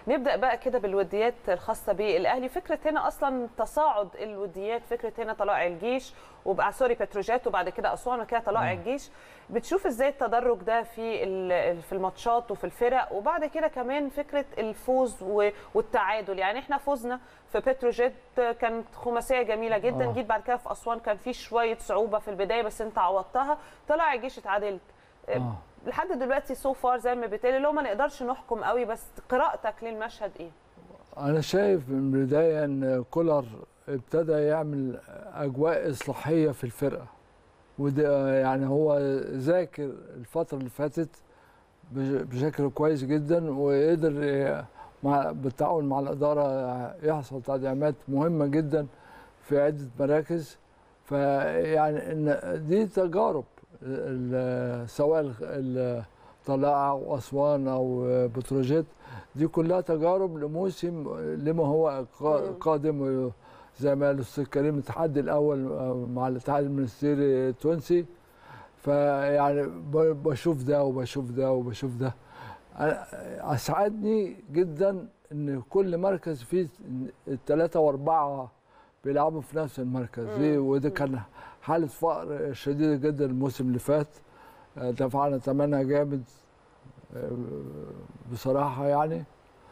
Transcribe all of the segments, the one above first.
نبدا بقى كده بالوديات الخاصه بالاهلي فكره هنا اصلا تصاعد الوديات فكره هنا طلائع الجيش وبقى سوري بتروجيت وبعد كده اسوان وكده طلائع الجيش بتشوف ازاي التدرج ده في ال- في الماتشات وفي الفرق وبعد كده كمان فكره الفوز و- والتعادل يعني احنا فزنا في بتروجيت كانت خماسيه جميله جدا آه. جيت بعد كده في اسوان كان في شويه صعوبه في البدايه بس انت عوضتها طلائع الجيش اتعادلت آه. لحد دلوقتي سو فار زي ما بتقولي لو ما نقدرش نحكم قوي بس قراءتك للمشهد ايه انا شايف من البدايه ان كولر ابتدى يعمل اجواء اصلاحيه في الفرقه وده يعني هو ذاكر الفتره اللي فاتت بش- بشكل كويس جدا وقدر ي- مع بالتعاون مع الاداره يحصل تدعيمات مهمه جدا في عده مراكز فيعني ان دي تجارب ال- سواء ال- ال- طلائع واسوان او بتروجيت دي كلها تجارب لموسم لما هو قا- مم. قادم زي ما قال الاستاذ كريم التحدي الاول مع الاتحاد المنستيري التونسي فيعني ب- بشوف ده وبشوف ده وبشوف ده أنا اسعدني جدا ان كل مركز فيه الثلاثه واربعه بيلعبوا في نفس المركز دي مم. وده كان حاله فقر شديده جدا الموسم اللي فات آه، دفعنا ثمنها جامد آه، بصراحه يعني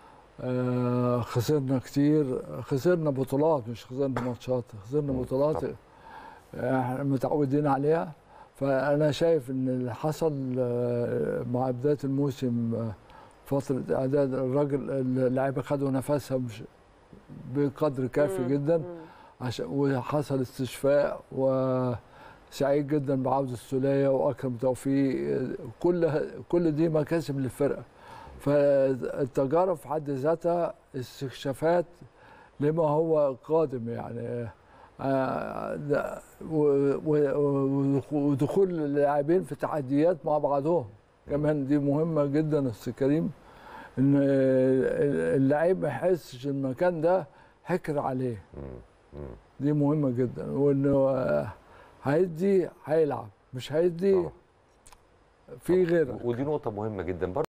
آه، خسرنا كتير خسرنا بطولات مش خسرنا ماتشات خسرنا مم، بطولات طبعا. احنا متعودين عليها فانا شايف ان اللي حصل آه، مع بدايه الموسم آه، فتره اعداد الراجل اللعيبه خدوا نفسها مش بقدر كافي مم. جدا مم. عشان وحصل استشفاء وسعيد جدا بعوده السوليه واكرم توفيق كل كل دي مكاسب للفرقه فالتجارب في حد ذاتها استكشافات لما هو قادم يعني آه، ده- و- و- ودخول اللاعبين في تحديات مع بعضهم كمان دي مهمه جدا استاذ كريم ان اللعيب ما يحسش المكان ده حكر عليه مم. مم. دي مهمه جدا وانه آه، هيدي هيلعب مش هيدي طبعا. في طبعا. غيرك ودي نقطه مهمه جدا برضه